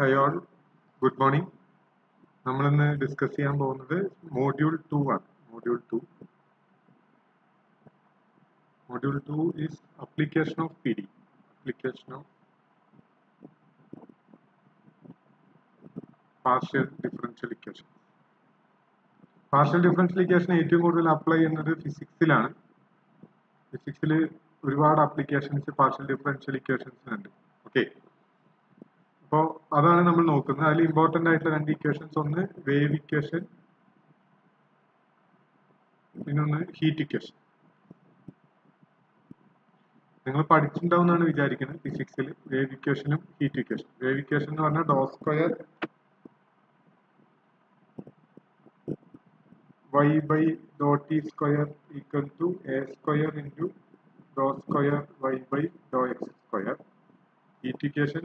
High all good morning നമ്മളിന്ന് discuss ചെയ്യാൻ പോകുന്നത് മോഡ്യൂൾ ടു ആണ് module two module two is application of P D application of partial differential equation partial differential equation ഏറ്റവും കൂടുതൽ apply ചെയ്യുന്നത് ഫിസിക്സിലാണ് ഫിസിക്സിൽ ഒരുപാട് അപ്ലിക്കേഷൻസ് പാർഷ്യൽ ഡിഫറൻഷ്യൽ ഇക്വേഷൻസിനുണ്ട് ഓക്കെ അപ്പോൾ അതാണ് നമ്മൾ നോക്കുന്നത് അതിൽ ഇമ്പോർട്ടൻ്റ് ആയിട്ടുള്ള രണ്ട് ഇക്വേഷൻസ് ഒന്ന് വേവ് ഇക്വേഷൻ പിന്നൊന്ന് ഹീറ്റ് ഇക്വേഷൻ നിങ്ങൾ പഠിച്ചിട്ടുണ്ടാവുമെന്നാണ് വിചാരിക്കുന്നത് ഫിസിക്സിൽ വേവ് ഇക്വേഷനും ഹീറ്റ് ഇക്വേഷൻ വേവ് ഇക്വേഷൻ എന്ന് പറഞ്ഞാൽ dou square y by dot t square equal to a square into dou square y by dou x square. Heat equation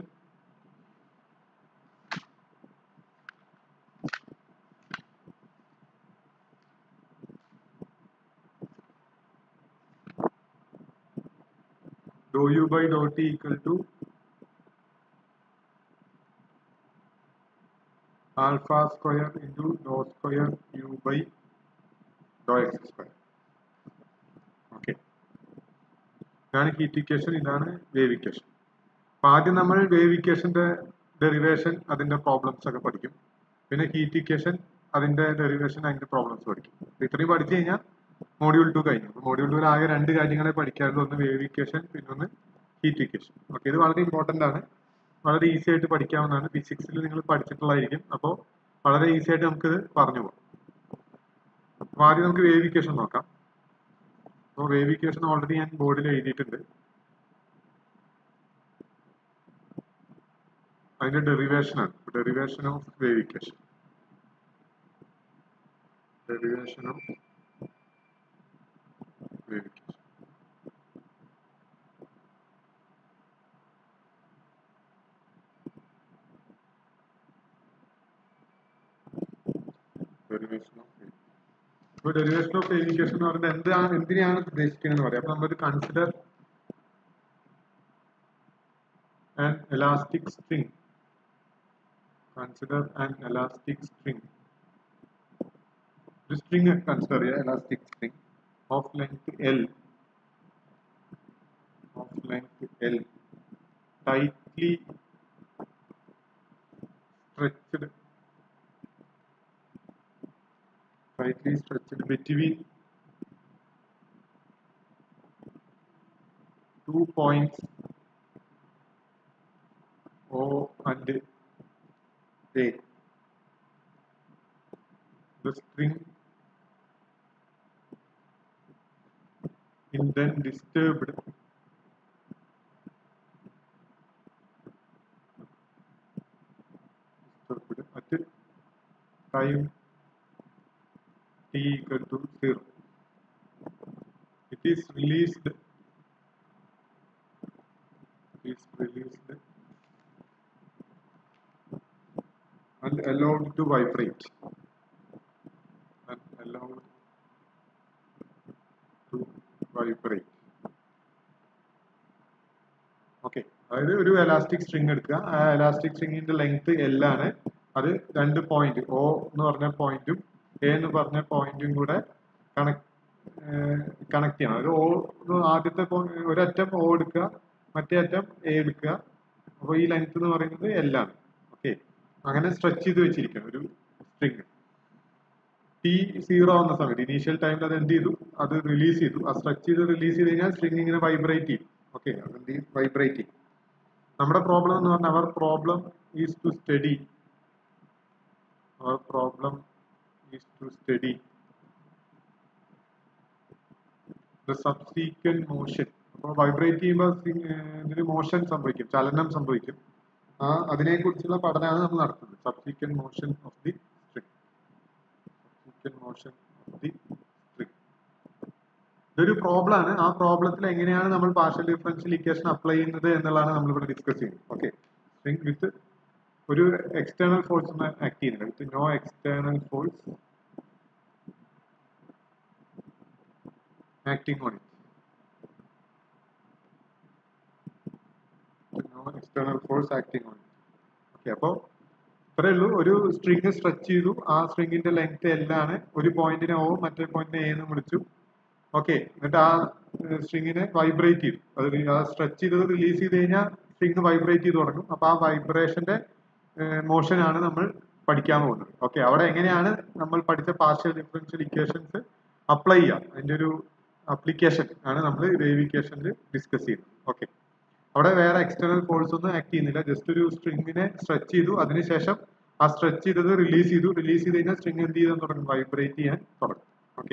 dou u by dou t equal to alpha square into dou square u by dou x square. Okay ഇതാണ് heat equation ഇതാണ് wave equation അപ്പൊ ആദ്യം നമ്മൾ wave ഇക്വേഷന്റെ derivation അതിന്റെ problems ഒക്കെ പഠിക്കും പിന്നെ ഹീറ്റ് ഇക്വേഷൻ അതിന്റെ ഡെറിവേഷൻ അതിന്റെ പ്രോബ്ലംസ് പഠിക്കും അപ്പൊ ഇത്രയും പഠിച്ചു കഴിഞ്ഞാൽ മോഡ്യൂൾ ടു കഴിഞ്ഞു മോഡ്യൂൾ ടൂവിൽ ആകെ രണ്ട് കാര്യങ്ങളെ പഠിക്കാറുള്ളൂ ഒന്ന് വേവ് ഇക്വേഷൻ പിന്നെ ഒന്ന് ഹീറ്റ് ഇക്വേഷൻ ഓക്കെ ഇത് വളരെ ഇമ്പോർട്ടന്റ് ആണ് വളരെ ഈസി ആയിട്ട് പഠിക്കാവുന്നതാണ് ഫിസിക്സിൽ നിങ്ങൾ പഠിച്ചിട്ടുള്ളതായിരിക്കും അപ്പോൾ വളരെ ഈസി ആയിട്ട് നമുക്ക് ഇത് പറഞ്ഞു പോകാം അപ്പൊ ആദ്യം നമുക്ക് വേവിക്കേഷൻ നോക്കാം അപ്പോൾ വേവിക്കേഷൻ ഓൾറെഡി ഞാൻ ബോർഡിൽ എഴുതിയിട്ടുണ്ട് അതിന്റെ ഡെറിവേഷൻ ആണ് derivation of wave equation derivation of wave equation derivation of ഇപ്പോൾ ഡെറിവേഷൻ ഓഫ് വേവിക്കേഷൻ എന്ന് പറയുന്നത് എന്താണ് എന്തിനെയാണ് ഉദ്ദേശിക്കുന്നത് പറയാം അപ്പൊ നമ്മൾ consider an elastic string consider an elastic string ഒരു സ്ട്രിങ് കൺസിഡർ ചെയ്യുക elastic string of length L of length L tightly stretched tightly stretched between two points O and A. The string is then disturbed disturbed at time t equal to 0. It is released it is released and allowed to vibrate and allowed to vibrate okay അതായത് ഒരു elastic string എടുക്കുക ആ elastic സ്ട്രിങ്ങിന്റെ length L ആണ് അത് രണ്ട് point O എന്ന് പറഞ്ഞ പോയിന്റും എ എന്ന് പറഞ്ഞ പോയിന്റും കൂടെ കണക്ട് കണക്ട് ചെയ്യണം അത് ഓ ആദ്യത്തെ ഒരറ്റം ഒ എടുക്കുക മറ്റേ അറ്റം എ എടുക്കുക അപ്പോൾ ഈ ലെങ്ത് എന്ന് പറയുന്നത് എൽ ആണ് ഓക്കെ അങ്ങനെ സ്ട്രെച്ച് ചെയ്ത് വെച്ചിരിക്കണം ഒരു സ്ട്രിങ് ടി സീറോ ആവുന്ന സമയത്ത് ഇനീഷ്യൽ ടൈമിൽ അത് എന്ത് ചെയ്തു അത് റിലീസ് ചെയ്തു ആ സ്ട്രെച്ച് ചെയ്ത് റിലീസ് ചെയ്ത് കഴിഞ്ഞാൽ സ്ട്രിങ് ഇങ്ങനെ വൈബ്രേറ്റ് ചെയ്യും ഓക്കെ അതെന്ത് ചെയ്യും വൈബ്രേറ്റ് ചെയ്യും നമ്മുടെ പ്രോബ്ലം എന്ന് പറഞ്ഞാൽ our problem is to study our problem is to study the subsequent motion അപ്പോൾ വൈബ്രേറ്റ് ചെയ്യുമ്പോൾ ഇതിന് മോഷൻ സംഭവിക്കും ചലനം സംഭവിക്കും ആ അതിനെക്കുറിച്ചുള്ള പഠനമാണ് നമ്മൾ നടത്തുന്നത് subsequent motion of the string subsequent motion of the string ഇതൊരു പ്രോബ്ലം ആണ് ആ പ്രോബ്ലത്തിൽ എങ്ങനെയാണ് നമ്മൾ പാർഷ്യൽ ഡിഫറൻഷ്യൽ ഇക്വേഷൻ അപ്ലൈ ചെയ്യുന്നത് എന്നുള്ളതാണ് നമ്മൾ ഇവിടെ ഡിസ്കസ് ചെയ്യുന്നത് ഓക്കെ സ്ട്രിങ് വിത്ത് ഒരു എക്സ്റ്റേണൽ ഫോഴ്സ് ആക്ട് ചെയ്യുന്നില്ല with no external force acting on it no external force acting on it. Okay അപ്പോൾ ഇത്രയേ ഉള്ളൂ ഒരു സ്ട്രിങ് സ്ട്രെച്ച് ചെയ്തു ആ സ്ട്രിങ്ങിന്റെ ലെങ്ത് എല്ലാണ് ഒരു പോയിന്റിനെ ഓ മറ്റേ പോയിന്റിനെ എ എന്ന് വിളിച്ചു ഓക്കെ എന്നിട്ട് ആ സ്ട്രിങ്ങിനെ വൈബ്രേറ്റ് ചെയ്തു അത് ആ സ്ട്രെച്ച് ചെയ്തത് റിലീസ് ചെയ്ത് കഴിഞ്ഞാൽ സ്ട്രിങ് വൈബ്രേറ്റ് ചെയ്ത് തുടങ്ങും അപ്പൊ ആ വൈബ്രേഷന്റെ മോഷൻ ആണ് നമ്മൾ പഠിക്കാൻ പോകുന്നത് ഓക്കെ അവിടെ എങ്ങനെയാണ് നമ്മൾ പഠിച്ച പാർഷ്യൽ ഡിഫറൻഷ്യൽ ഇക്വേഷൻസ് അപ്ലൈ ചെയ്യാം അതിന്റെ ഒരു അപ്ലിക്കേഷൻ ആണ് നമ്മൾ വേവിക്കേഷനിൽ ഡിസ്കസ് ചെയ്യുന്നത് ഓക്കെ അവിടെ വേറെ എക്സ്റ്റേണൽ ഫോഴ്സ് ഒന്നും ആക്ട് ചെയ്യുന്നില്ല ജസ്റ്റ് ഒരു സ്ട്രിങ്ങിനെ സ്ട്രെച്ച് ചെയ്തു അതിനുശേഷം ആ സ്ട്രെച്ച് ചെയ്തത് റിലീസ് ചെയ്തു റിലീസ് ചെയ്ത് കഴിഞ്ഞാൽ സ്ട്രിങ് എന്ത് ചെയ്താൽ തുടങ്ങും വൈബ്രേറ്റ് ചെയ്യാൻ തുടങ്ങും ഓക്കെ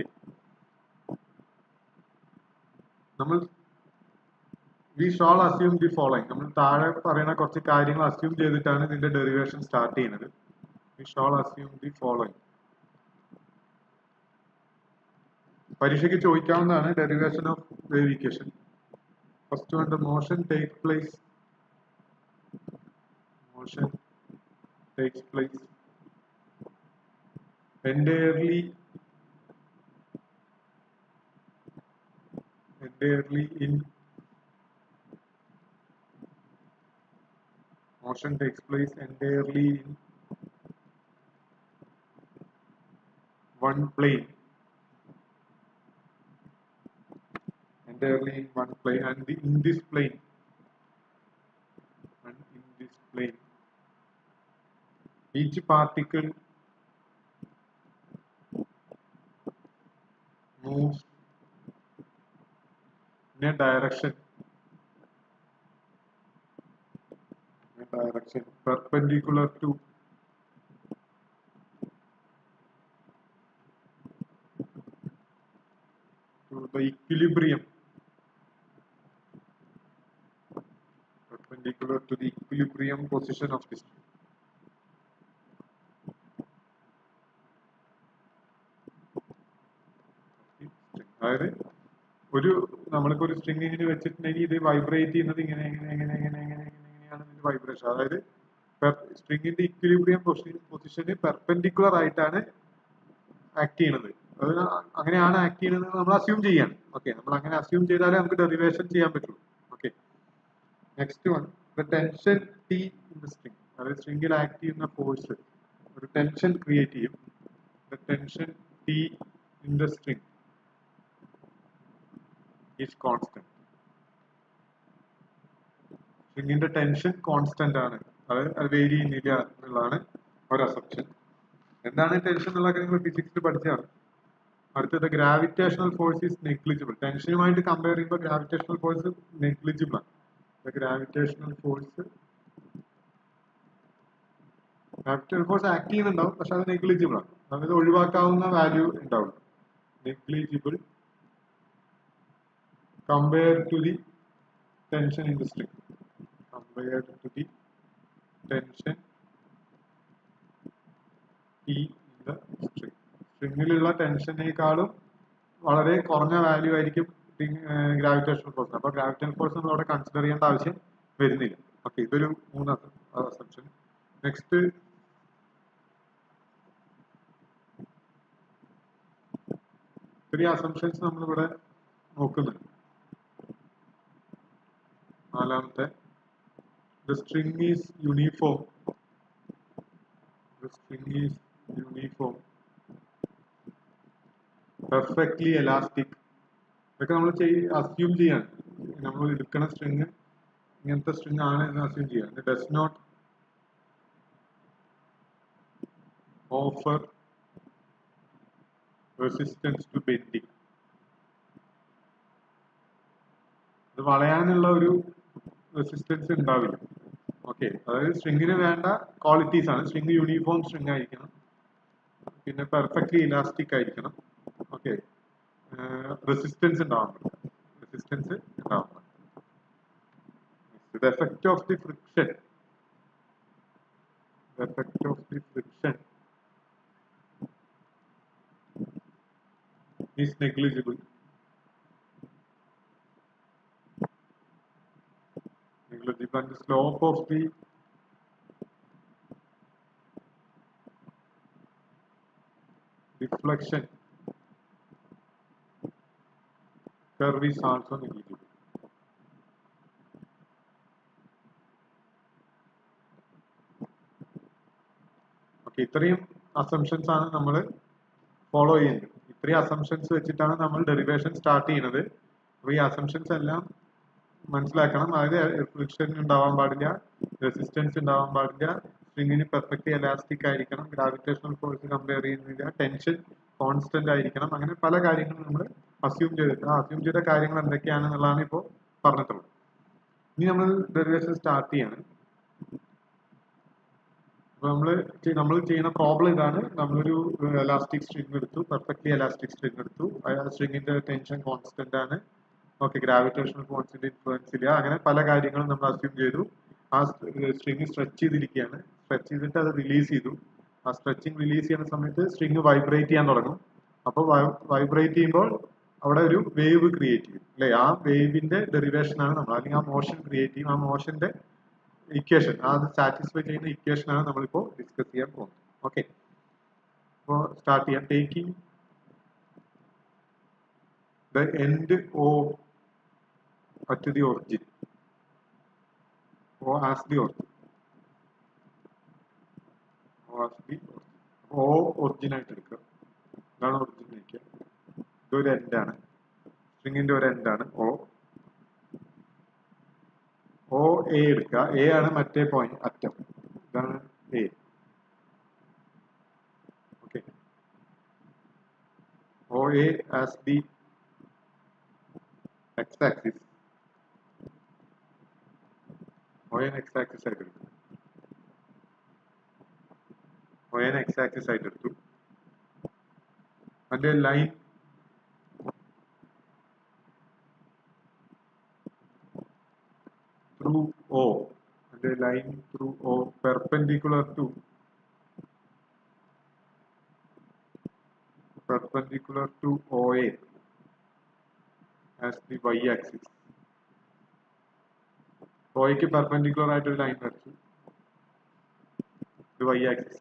നമ്മൾ we shall assume the following നമ്മൾ താഴെ പറയുന്ന കുറച്ച് കാര്യങ്ങൾ അസ്യൂം ചെയ്തിട്ടാണ് ഇതിന്റെ ഡെറിവേഷൻ സ്റ്റാർട്ട് ചെയ്യുന്നത് we shall assume the following പരീക്ഷയ്ക്ക് ചോദിക്കാവുന്നതാണ് derivation of wave equation first one the motion take place motion takes place entirely entirely in motion takes place entirely in one plane entirely in one plane and the, in this plane and in this plane each particle moves in a direction in a direction perpendicular to to the equilibrium perpendicular to the equilibrium position of the string. അതായത് ഒരു നമ്മളിപ്പോ ഒരു string ഇങ്ങനെ വെച്ചിട്ടുണ്ടെങ്കിൽ ഇത് vibrate ചെയ്യുന്നത് ഇങ്ങനെ എങ്ങനെ എങ്ങനെ എങ്ങനെ എങ്ങനെ എങ്ങനെ എങ്ങനെയാണ് ഇതിന്റെ വൈബ്രേഷൻ അതായത് സ്ട്രിങ്ങിന്റെ ഇക്വിലിബ്രിയം പൊസിഷന് പെർപെൻഡിക്കുലർ ആയിട്ടാണ് ആക്ട് ചെയ്യുന്നത് അത് അങ്ങനെയാണ് ആക്ട് ചെയ്യുന്നത് നമ്മൾ അസ്യൂം ചെയ്യാണ് ഓക്കെ നമ്മൾ അങ്ങനെ അസ്യൂം ചെയ്താലേ നമുക്ക് ഡെറിവേഷൻ ചെയ്യാൻ പറ്റുള്ളൂ okay next one the tension T in the string അതായത് സ്ട്രിങ്ങിൽ ആക്ട് ചെയ്യുന്ന ഫോഴ്സ് ഒരു ടെൻഷൻ ക്രിയേറ്റ് ചെയ്യും the tension T in the string is constant സ്ട്രിങ്ങിന്റെ ടെൻഷൻ കോൺസ്റ്റന്റ് ആണ് അത് അത് വേരി ചെയ്യുന്നില്ല എന്നുള്ളതാണ് ഒരു അസംഷൻ എന്താണ് ടെൻഷൻ എന്നുള്ള നിങ്ങൾ ഫിസിക്സിൽ പഠിച്ചതാണ് അടുത്തത് ഗ്രാവിറ്റേഷണൽ ഫോഴ്സ് ഈസ് നെഗ്ലിജിബിൾ ടെൻഷനുമായിട്ട് കമ്പയർ ചെയ്യുമ്പോൾ ഗ്രാവിറ്റേഷണൽ ഫോഴ്സ് നെഗ്ലിജിബിൾ ആണ് gravitational force gravitational force act ചെയ്യുന്നുണ്ടാവും പക്ഷെ അത് നെഗ്ലിജിബിൾ ആണ് അതായത് ഒഴിവാക്കാവുന്ന വാല്യൂ ഉണ്ടാവും negligible compared to the tension in the string compared to the tension T in the string സ്ട്രിങ്ങിലുള്ള ടെൻഷനേക്കാളും വളരെ കുറഞ്ഞ വാല്യൂ ആയിരിക്കും ഗ്രാവിറ്റേഷണൽ ഫോഴ്സ് അപ്പൊ ഗ്രാവിറ്റേഷണൽ ഫോഴ്സ് നമ്മൾ അവിടെ കൺസിഡർ ചെയ്യേണ്ട ആവശ്യം വരുന്നില്ല ഓക്കെ ഇതൊരു മൂന്ന് അസംഷൻ നെക്സ്റ്റ് ത്രീ അസംഷൻസ് നമ്മളിവിടെ നോക്കുന്നുണ്ട് നാലാമത്തെ the string is uniform the string is uniform perfectly elastic ഇതൊക്കെ നമ്മൾ അസ്യൂം ചെയ്യാണ് നമ്മൾ എടുക്കുന്ന സ്ട്രിങ് ഇങ്ങനത്തെ സ്ട്രിങ് ആണ് എന്ന് അസ്യൂം ചെയ്യാം does not offer resistance to bending ഇത് വളയാനുള്ള ഒരു റെസിസ്റ്റൻസ് ഉണ്ടാവില്ല ഓക്കെ അതായത് സ്ട്രിങ്ങിന് വേണ്ട ക്വാളിറ്റീസ് ആണ് സ്ട്രിങ് യൂണിഫോം സ്ട്രിങ് ആയിരിക്കണം പിന്നെ പെർഫെക്റ്റ്ലി ഇലാസ്റ്റിക് ആയിരിക്കണം ഓക്കെ റെസിസ്റ്റൻസ് ഉണ്ടാവണം റെസിസ്റ്റൻസ് ഉണ്ടാവണം the effect of the friction the effect of the friction is negligible negligible and the slope of the deflection curve is also negligible. Okay ഇത്രയും assumptions ആണ് നമ്മൾ follow ചെയ്യുന്നത് ഇത്രയും assumptions വെച്ചിട്ടാണ് നമ്മൾ ഡെറിവേഷൻ സ്റ്റാർട്ട് ചെയ്യുന്നത് അപ്പൊ ഈ അസംഷൻസ് എല്ലാം മനസ്സിലാക്കണം അതായത് ഫ്രിക്ഷൻ ഉണ്ടാവാൻ പാടില്ല റെസിസ്റ്റൻസ് ഉണ്ടാവാൻ പാടില്ല സ്ട്രിങ്ങിന് പെർഫെക്റ്റ് എലാസ്റ്റിക് ആയിരിക്കണം ഗ്രാവിറ്റേഷണൽ ഫോഴ്സ് കമ്പയർ ചെയ്യുന്നില്ല ടെൻഷൻ കോൺസ്റ്റന്റ് ആയിരിക്കണം അങ്ങനെ പല കാര്യങ്ങളും നമ്മൾ അസ്യൂം ചെയ്തിട്ട് ആ അസ്യൂം ചെയ്ത കാര്യങ്ങൾ എന്തൊക്കെയാണെന്നുള്ളതാണ് ഇപ്പോൾ പറഞ്ഞിട്ടുള്ളത് ഇനി നമ്മൾ ഡെറിവേഷൻ സ്റ്റാർട്ട് ചെയ്യാണ് അപ്പൊ നമ്മള് ചെ- നമ്മൾ ചെയ്യുന്ന പ്രോബ്ലം ഇതാണ് നമ്മളൊരു എലാസ്റ്റിക് സ്ട്രിങ് എടുത്തു പെർഫെക്റ്റ്ലി എലാസ്റ്റിക് സ്ട്രിങ് എടുത്തു ആ സ്ട്രിങ്ങിന്റെ ടെൻഷൻ കോൺസ്റ്റന്റ് ആണ് ഓക്കെ ഗ്രാവിറ്റേഷണൽ ഫോഴ്സിന്റെ ഇൻഫ്ലുവൻസ് ഇല്ല അങ്ങനെ പല കാര്യങ്ങളും നമ്മൾ അസ്യൂം ചെയ്തു ആ സ്ട്രിങ് സ്ട്രെച്ച് ചെയ്തിരിക്കുകയാണ് സ്ട്രെച്ച് ചെയ്തിട്ട് അത് റിലീസ് ചെയ്തു ആ സ്ട്രെച്ചിങ് റിലീസ് ചെയ്യുന്ന സമയത്ത് സ്ട്രിങ് വൈബ്രേറ്റ് ചെയ്യാൻ തുടങ്ങും അപ്പോൾ വൈബ്രേറ്റ് ചെയ്യുമ്പോൾ അവിടെ ഒരു വേവ് ക്രിയേറ്റ് ചെയ്യും അല്ലെ ആ വേവിന്റെ ഡെറിവേഷൻ ആണ് നമ്മൾ അല്ലെങ്കിൽ ആ മോഷൻ ക്രിയേറ്റ് ചെയ്യും ആ മോഷന്റെ ഇക്വേഷൻ അത് സാറ്റിസ്ഫൈ ചെയ്യുന്ന ഇക്വേഷൻ ആണ് നമ്മളിപ്പോ ഡിസ്കസ് ചെയ്യാൻ പോകുന്നത് ഓക്കെ അപ്പോൾ സ്റ്റാർട്ട് ചെയ്യാം taking the end O at the origin O as the origin O as the O origin ആയിട്ട് എടുക്കുക ഇതാണ് ഒറിജിൻ വയ്ക്കുക ഇതൊരു എൻഡ് ആണ് സ്ട്രിങ്ങിന്റെ ഒരു എൻഡ് ആണ് ഓ ഓ എ എടുക്കുക എ ആണ് മറ്റേ പോയിന്റ് അറ്റം ഇതാണ് A okay O A as the X axis O N X axis ആയിട്ട് എടുത്തു ഒ എൻ എക്സ് ആക്സിസ് ആയിട്ട് എടുത്തു അതിന്റെ line through O and a line through O perpendicular to perpendicular to OA as the y axis. OAക്ക് perpendicular ആയിട്ട് ഒരു line വരച്ചു ഇത് y axis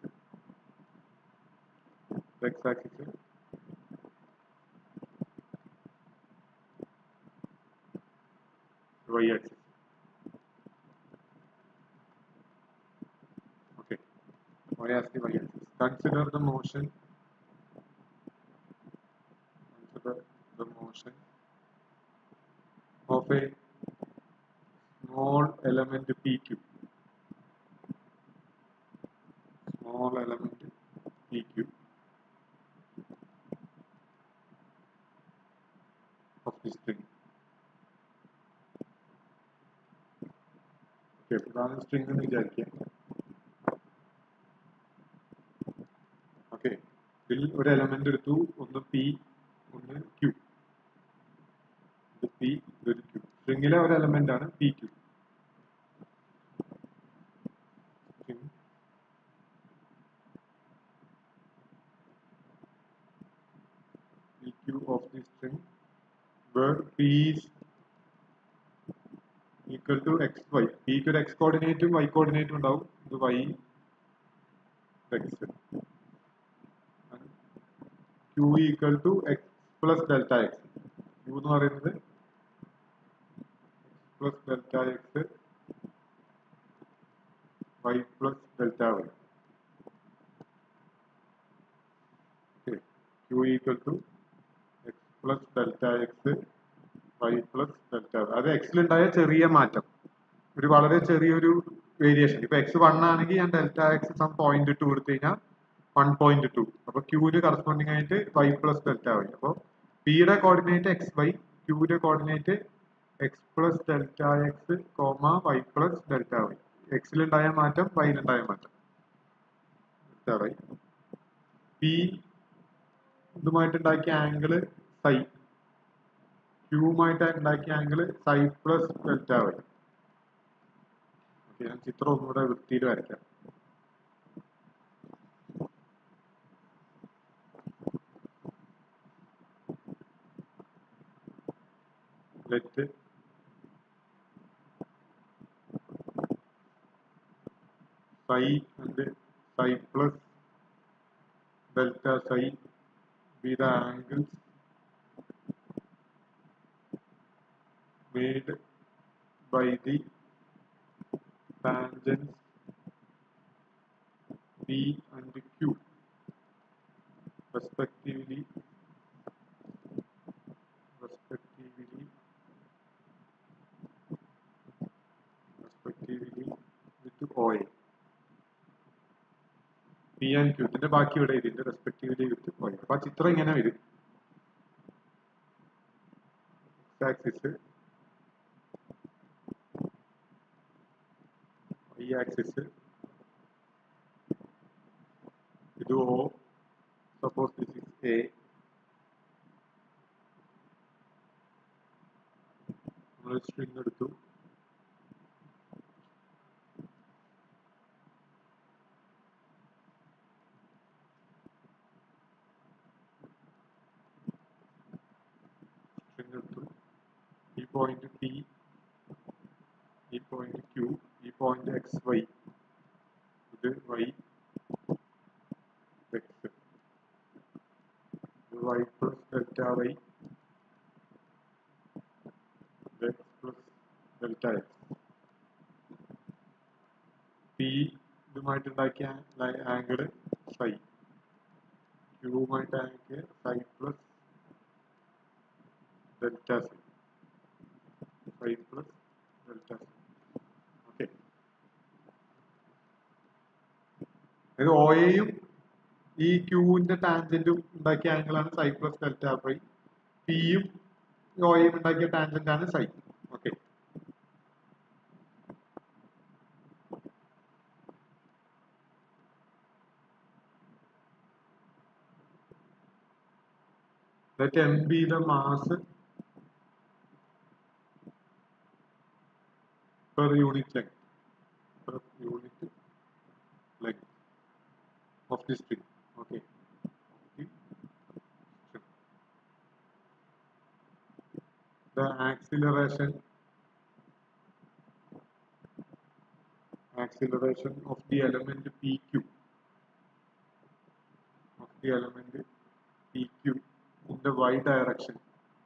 x axis y axis Okay. Why ask the y-axis? Consider the motion. Consider the motion of a small element PQ. Small element PQ of this string. Okay, ഇതാണ് string എന്ന് വിചാരിക്കുക okay ഇതിൽ ഒരു element എടുത്തു ഒന്ന് P ഒന്ന് Q ഇത് P ഇതൊരു ക്യൂ സ്ട്രിങ്ങിലെ ഒരു എലമെന്റ് ആണ് p q p q of the string where p is equal to x y p ക്ക് ഒരു x കോർഡിനേറ്റും y കോർഡിനേറ്റും ഉണ്ടാവും ഇത് y x q equal to x plus delta x q എന്ന് പറയുന്നത് plus delta x y plus delta y q equal to x plus delta x y plus delta y അത് എക്സിലുണ്ടായ ചെറിയ മാറ്റം ഒരു വളരെ ചെറിയൊരു വേരിയേഷൻ ഇപ്പൊ എക്സ് വൺ ആണെങ്കിൽ ഞാൻ delta x some point two കൊടുത്തു കഴിഞ്ഞാൽ വൺ പോയിന്റ് ടു അപ്പൊ ക്യൂവിന് കറസ്പോണ്ടിങ് ആയിട്ട് വൈ പ്ലസ് ഡെൽറ്റ വൈ അപ്പൊ പിയുടെ കോർഡിനേറ്റ് എക്സ് വൈ ക്യൂവിന്റെ coordinate x plus delta x comma y plus delta y എക്സിലുണ്ടായ മാറ്റം വൈയിലുണ്ടായ മാറ്റം ഡെൽറ്റ വൈ പി ഇതുമായിട്ടുണ്ടാക്കിയ ആംഗിള് സൈ ക്യൂവുമായിട്ട് ഉണ്ടാക്കിയ angle psi plus delta y ഞാൻ ചിത്രം ഒന്നുകൂടെ വൃത്തിയിൽ വരയ്ക്കാം let psi and psi plus delta psi be the angles made by the tangents P and Q respectively respectively respectively with OA p and q ഇതിന്റെ ബാക്കി ഇവിടെ ഇതിന്റെ റെസ്പെക്റ്റീവ്ലി വിത്ത് പോയി അപ്പൊ ആ ചിത്രം ഇങ്ങനെ വരും ആക്സിസ് y ആക്സിസ് ഇത് O suppose this is a നമ്മൾ സ്ട്രിങ് എടുത്തു സ്ട്രിങ് എടുത്തു ഈ പോയിന്റ് പി ഈ പോയിന്റ് ക്യൂ ഈ പോയിന്റ് എക്സ് വൈ ഇത് വൈ എക്സ് ഇത് വൈ പ്ലസ് ഡെൽറ്റ വൈ ഇത് x plus delta x p ഇതുമായിട്ട് ഉണ്ടാക്കിയ ആംഗിള് സൈ ക്യൂവുമായിട്ട് ആക്കിയ psi plus delta psi phi plus delta psi okay ഇത് ഓയും ഈ ക്യൂവിന്റെ ടാൻജന്റും ഉണ്ടാക്കിയ ആംഗിളാണ് സൈ പ്ലസ് ഡെൽറ്റ ഫൈ പിയും ഓയും ഉണ്ടാക്കിയ ടാൻജന്റ് ആണ് psi okay Let m be the mass per unit length per unit length of the string okay of the string. the acceleration acceleration of the element pq of the element pq in the y direction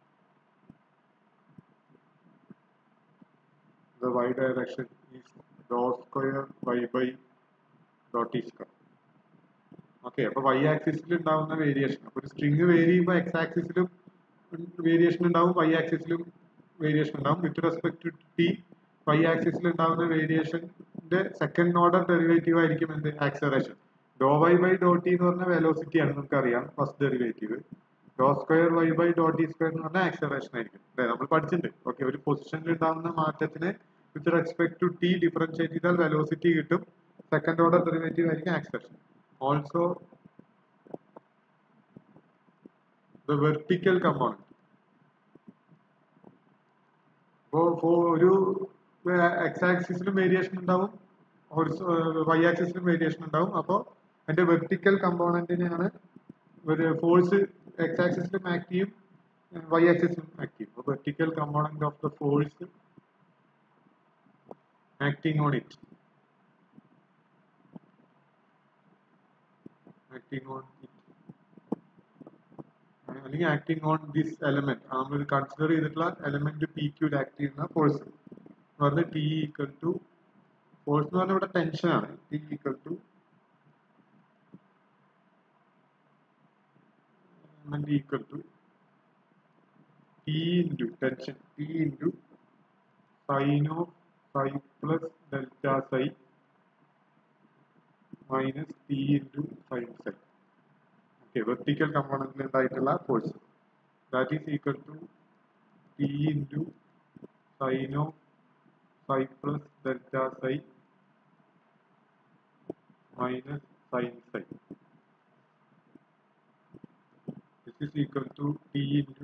the y direction is dou square y by dot t square okay അപ്പൊ y ആക്സിസിൽ ഉണ്ടാവുന്ന variation അപ്പൊ ഒരു string vary ചെയ്യുമ്പോൾ x ആക്സിസിലും variation ഉണ്ടാവും y ആക്സിസിലും variation ഉണ്ടാവും with respect to t y ആക്സിസിൽ ഉണ്ടാവുന്ന വേരിയേഷന്റെ സെക്കൻഡ് ഓർഡർ ഡെറിവേറ്റീവ് ആയിരിക്കും എന്ത് acceleration dou y by dou t എന്ന് പറഞ്ഞ വെലോസിറ്റി ആണ് നമുക്ക് അറിയാം first derivative dou square y by dou t square എന്ന് പറഞ്ഞാൽ ആക്സലറേഷൻ ആയിരിക്കും അല്ലെ നമ്മൾ പഠിച്ചിട്ടുണ്ട് ഓക്കെ ഒരു പൊസിഷനിൽ ഉണ്ടാകുന്ന മാറ്റത്തിന് with respect to t differentiate ചെയ്താൽ വെലോസിറ്റി കിട്ടും സെക്കൻഡ് ഓർഡർ ഡെറിവേറ്റീവ് ആയിരിക്കും acceleration also the vertical component അപ്പോ ഒരു എക്സ് ആക്സിസിലും വേരിയേഷൻ ഉണ്ടാവും വൈ ആക്സിസിലും വേരിയേഷൻ ഉണ്ടാവും അപ്പോൾ അതിന്റെ വെർട്ടിക്കൽ കമ്പോണന്റിനെയാണ് ഒരു ഫോഴ്സ് എക്സ് ആക്സിസിലും ആക്ട് ചെയ്യും വൈ ആക്സിസിലും ആക്ട് ചെയ്യും അപ്പോൾ vertical component of the force acting on it acting on it അല്ലെങ്കിൽ ആക്ടിങ് ഓൺ ദിസ് എലമെന്റ് നമ്മൾ കൺസിഡർ ചെയ്തിട്ടുള്ള എലമെന്റ് പി ക്യൂൽ ആക്ട് ചെയ്യുന്ന ഫോഴ്സ് എന്ന് പറഞ്ഞാൽ ടി ഈക്വൽ ടു ഫോഴ്സ് എന്ന് പറഞ്ഞാൽ ഇവിടെ ടെൻഷൻ ആണ് t equal to element equal to T into tension T into sine of psi plus delta psi minus T into sin psi. Okay, vertical component ഉണ്ടായിട്ടുള്ള force. That is equal to T into sine of psi plus delta psi minus sin psi. This is equal to T into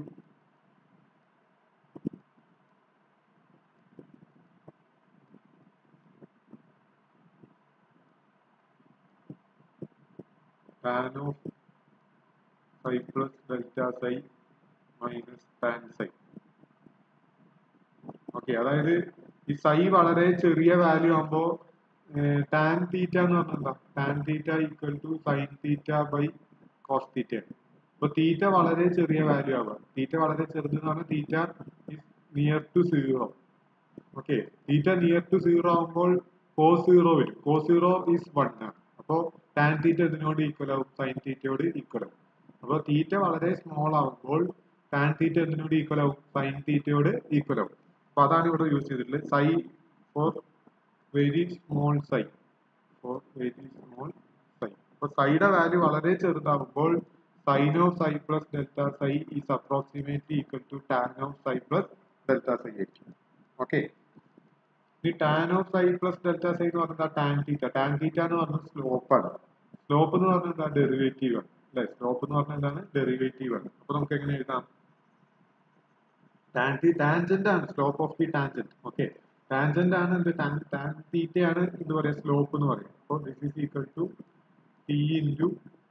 tan of psi plus delta psi minus tan psi. Okay അതായത് ഈ സൈ വളരെ ചെറിയ value ആകുമ്പോൾ tan theta എന്ന് പറഞ്ഞാൽ എന്താ tan theta equal to sine theta by cos theta അപ്പൊ theta വളരെ ചെറിയ വാല്യൂ ആവുക തീറ്റ വളരെ ചെറുത് എന്ന് പറഞ്ഞാൽ theta near to zero okay theta near to zero ആകുമ്പോൾ കോസ് സീറോ വരും കോസ് സീറോ ഈസ് വൺ ആണ് അപ്പോൾ ടാൻ തീറ്റ ഇതിനോട് ഈക്വൽ ആവും സൈൻ തീറ്റയോട് ഈക്വൽ ആവും അപ്പോൾ തീറ്റ വളരെ സ്മോൾ ആവുമ്പോൾ ടാൻ തീറ്റ എന്തിനോട് ഈക്വൽ ആവും സൈൻ തീറ്റയോട് ഈക്വൽ ആവും അപ്പൊ അതാണ് ഇവിടെ യൂസ് ചെയ്തിട്ടുള്ളത് psi for very small psi for very small psi അപ്പൊ സൈയുടെ വാല്യൂ വളരെ ചെറുതാവുമ്പോൾ sine of psi plus delta psi is approximately equal to tan of psi plus delta psi ആയിരിക്കും ഓക്കെ ഈ tan of psi plus delta psi എന്ന് പറഞ്ഞാൽ tan theta tan theta എന്ന് പറഞ്ഞാൽ സ്ലോപ്പ് ആണ് സ്ലോപ്പ് എന്ന് പറഞ്ഞാൽ എന്താ ഡെറിവേറ്റീവ് ആണ് അല്ലെ സ്ലോപ്പ് എന്ന് പറഞ്ഞാൽ എന്താണ് ഡെറിവേറ്റീവ് ആണ് അപ്പൊ നമുക്ക് എങ്ങനെ എഴുതാം ടാൻ ടാൻജന്റ് ആണ് slope of the tangent okay tangent ആണ് എന്ത് ടാൻ ടാൻ തീറ്റ ആണ് ഇത് പറയാം സ്ലോപ്പ് എന്ന് പറയും അപ്പോൾ this is equal to t into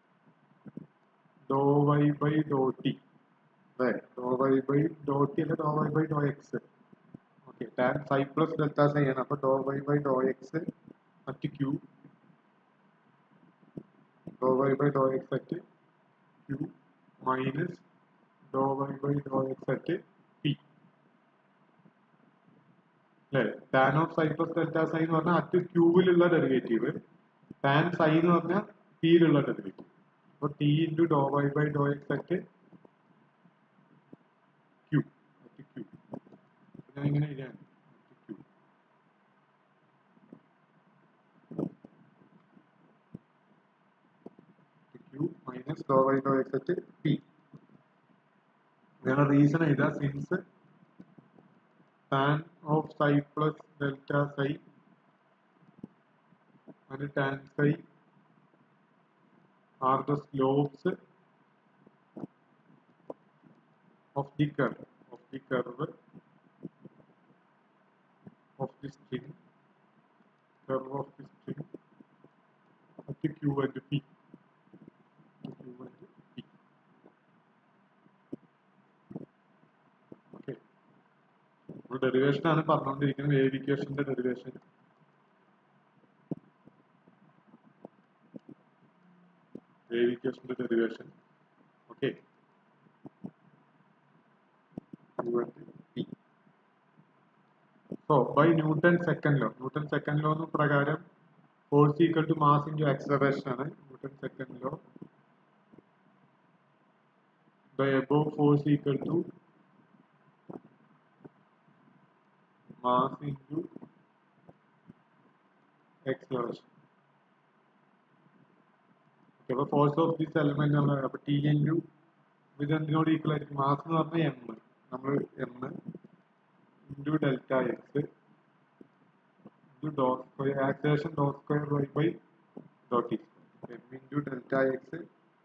dou y by dou t അതെ dou y by dou t അല്ല dou y by dou x okay tan psi plus delta psi ആണ് അപ്പോൾ dou y by dou x at q dou y by dou x at q minus dou y by dou x at p അല്ലേ tan of psi plus delta psi എന്ന് പറഞ്ഞാൽ at ക്യൂവിലുള്ള derivative tan സൈ എന്ന് പറഞ്ഞാൽ പിയിലുള്ള derivative അപ്പോൾ t into dou y by dou x at q at q ഞാൻ ഇങ്ങനെ എഴുതാൻ q q minus dou y dou x at p വേറെ റീസൺ എഴുതാ since tan of psi plus delta psi and tan psi are the slopes of the curve of the curve of the string curve of the string at q and p at q and p okay നമ്മൾ derivation ആണ് പറഞ്ഞുകൊണ്ടിരിക്കുന്നത് wave ഇക്വേഷന്റെ derivation wave ഇക്വേഷന്റെ derivation okay so by Newton second law Newton second law എന്ന് പ്രകാരം force equal to mass into acceleration ആണ് Newton second law the above force equal to mass into acceleration. Okay, അപ്പോൾ force of this element നമ്മൾ അപ്പൊ T into ഇത് എന്തിനോട് equal ആയിരിക്കും mass എന്ന് പറഞ്ഞാൽ എം നമ്മൾ m into delta x into dou square acceleration dou square y by dot t m into delta x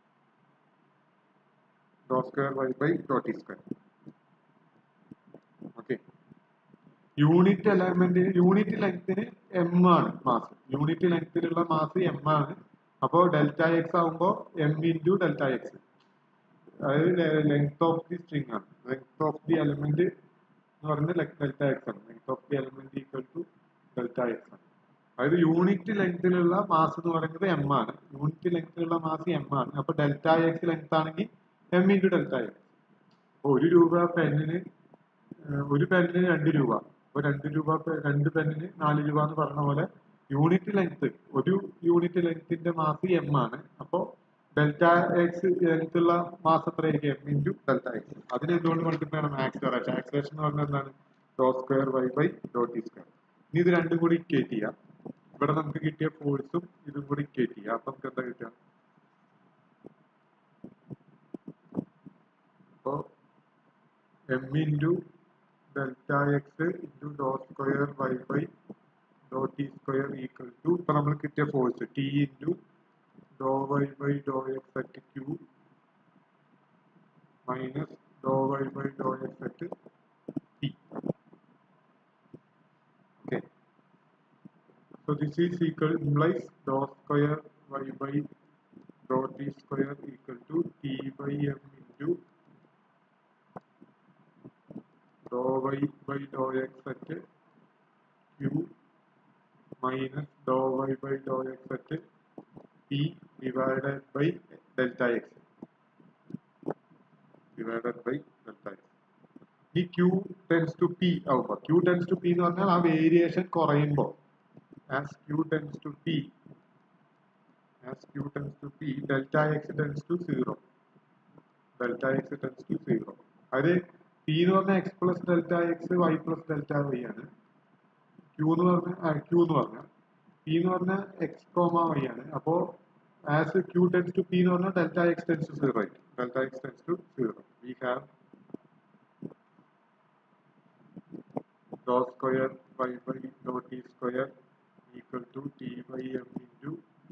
dou square y by dot t square okay unit element unit ലെങ്ത്തിന് m ആണ് mass unit ലെങ്ത്തിലുള്ള mass m ആണ് അപ്പോൾ delta x ആകുമ്പോൾ m into delta x അതായത് length of the string ആണ് length of the element എന്ന് പറയുന്നത് ഡെൽറ്റ എക്സ് ആണ് length of the element equal to delta x ആണ് അതായത് യൂണിറ്റ് ലെങ്ത്തിലുള്ള മാസ് എന്ന് പറയുന്നത് എം ആണ് യൂണിറ്റ് ലെങ്ത്തിലുള്ള മാസ് എം ആണ് അപ്പോൾ ഡെൽറ്റ എക്സ് ലെങ്ത് ആണെങ്കിൽ എം ഇൻറ്റു ഡെൽറ്റ എക്സ് അപ്പോൾ ഒരു രൂപ പെന്നിന് ഒരു പെന്നിന് രണ്ട് രൂപ അപ്പോൾ രണ്ട് രൂപ പെ- രണ്ട് പെന്നിന് നാല് രൂപ എന്ന് പറഞ്ഞ പോലെ യൂണിറ്റ് ലെങ്ത് ഒരു യൂണിറ്റ് ലെങ്ത്തിന്റെ മാസ് എം ആണ് അപ്പോൾ ഡെൽറ്റ എക്സ് ലെങ്ത് ഉള്ള മാസ് എത്രയായിരിക്കും എം ഇൻറ്റു ഡെൽറ്റ എക്സ് അതിന് എന്തുകൊണ്ട് മൾട്ടിപ്ലൈ ചെയ്യണം ആക്സലറേഷൻ ആക്സലറേഷൻ എന്ന് പറഞ്ഞാൽ എന്താണ് dou square y by dou t square ഇനി ഇത് രണ്ടും കൂടി ഇക്വേറ്റ് ചെയ്യാം ഇവിടെ നമുക്ക് കിട്ടിയ ഫോഴ്സും ഇതും കൂടി ഇക്വേറ്റ് ചെയ്യാം അപ്പൊ നമുക്ക് എന്താ കിട്ടുക അപ്പോ m into delta x into dou square y by dou t square equal to ഇപ്പൊ നമ്മൾ കിട്ടിയ force t into dou y by dou x at q minus dou y by dou x at t okay So this is equal implies dou square y by dou t square equal to t by m into dou y by dou x at q minus dou y by dou x at t divided by delta x divided by delta x. ഈ q tends to p ആവുമ്പോൾ q tends to p എന്ന് പറഞ്ഞാൽ ആ variation കുറയുമ്പോൾ as q tends to p as q tends to p delta x tends to 0 delta x tends to 0 അത് p എന്ന് പറഞ്ഞാൽ x plus delta x y plus delta y ആണ് q എന്ന് പറഞ്ഞാൽ q എന്ന് പറഞ്ഞാൽ p എന്ന് പറഞ്ഞാൽ x കോമ y ആണ് അപ്പോ as q tends to p എന്ന് പറഞ്ഞാൽ delta x tends to 0 ആയിരിക്കും delta x tends to 0 we have dou square y by dou t square equal to t by m into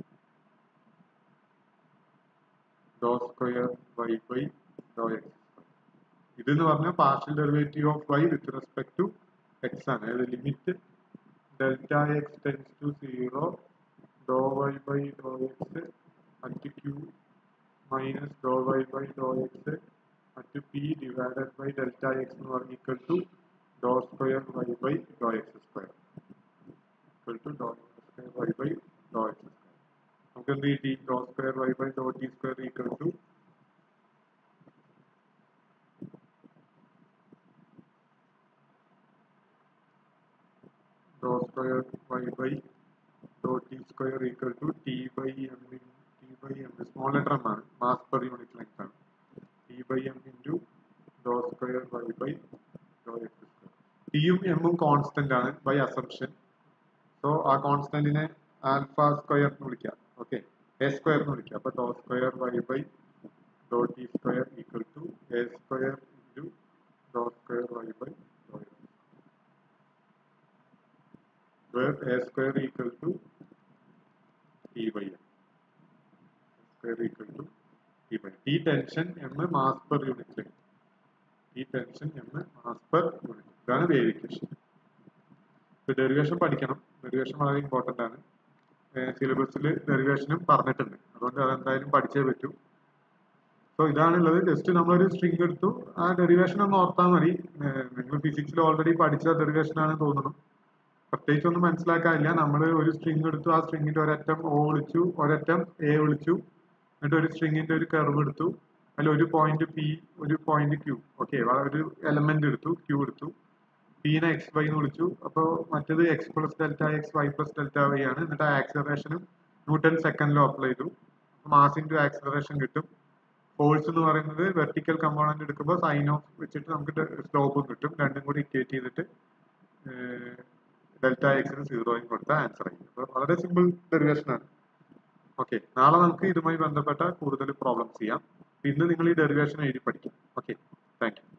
dou square y by dou x ഇതെന്ന് പറഞ്ഞാൽ partial derivative of y with respect to x ആണ് അതായത് limit delta x tends to zero dou y by dou x at q minus dou y by dou x at p divided by delta x എന്ന് പറഞ്ഞ equal to dou square y by dou x square equal to dou square y by dou x square നമുക്ക് എന്ത് കിട്ടി dou square y by dou t square equal to dou square y by dou t square equal to t by m in t by m small letter m ആണ് mass per unit length ആണ് t by m into dou square y by dou x square t യും m ഉം constant ആണ് by assumption so ആ കോൺസ്റ്റന്റിനെ alpha square എന്ന് വിളിക്കാം okay A square എന്ന് വിളിക്കാം അപ്പൊ dou square y by dou t square equal to a square into dou square y by dou x where a square equal to t by m. Square equal to t by t tension m mass per unit length. t tension m mass per unit. ഇതാണ് variation ഇപ്പൊ derivation പഠിക്കണം derivation വളരെ important ആണ് സിലബസിൽ ഡെറിവേഷനും പറഞ്ഞിട്ടുണ്ട് അതുകൊണ്ട് അതെന്തായാലും പഠിച്ചേ പറ്റൂ സോ ഇതാണുള്ളത് ജസ്റ്റ് നമ്മളൊരു സ്ട്രിങ് എടുത്തു ആ ഡെറിവേഷൻ ഒന്ന് ഓർത്താൽ മതി നിങ്ങൾ ഫിസിക്സിൽ ഓൾറെഡി പഠിച്ച ഡെറിവേഷൻ ആണ് തോന്നുന്നു പ്രത്യേകിച്ച് ഒന്നും മനസ്സിലാക്കാനില്ല നമ്മൾ ഒരു സ്ട്രിങ് എടുത്തു ആ സ്ട്രിങ്ങിന്റെ ഒരറ്റം ഒ വിളിച്ചു ഒരറ്റം എ വിളിച്ചു എന്നിട്ട് ഒരു സ്ട്രിങ്ങിന്റെ ഒരു കർവ് എടുത്തു അതിൽ ഒരു പോയിന്റ് പി ഒരു പോയിന്റ് ക്യൂ ഓക്കെ ഒരു എലമെന്റ് എടുത്തു ക്യൂ എടുത്തു പീനെ എക്സ് വൈ എന്ന് വിളിച്ചു അപ്പോൾ മറ്റേത് x plus delta x y plus delta y ആണ് എന്നിട്ട് ആക്സലറേഷനും ന്യൂട്ടൺ സെക്കൻഡിലും അപ്ലൈ ചെയ്തു മാസ് ഇൻറ്റു ആക്സലറേഷൻ കിട്ടും ഫോഴ്സ് എന്ന് പറയുന്നത് വെർട്ടിക്കൽ കമ്പോണന്റ് എടുക്കുമ്പോൾ സൈൻ ഓഫ് വെച്ചിട്ട് നമുക്ക് സ്ലോപ്പും കിട്ടും രണ്ടും കൂടി ഇക്വേറ്റ് ചെയ്തിട്ട് ഡെൽറ്റ എക്സിന് സീറോയും കൊടുത്ത ആൻസർ ആയി അപ്പോൾ വളരെ സിമ്പിൾ ഡെറിവേഷൻ ആണ് ഓക്കെ നാളെ നമുക്ക് ഇതുമായി ബന്ധപ്പെട്ട കൂടുതൽ പ്രോബ്ലംസ് ചെയ്യാം ഇന്ന് നിങ്ങൾ ഈ ഡെറിവേഷൻ എഴുതി പഠിക്കും ഓക്കെ താങ്ക് യു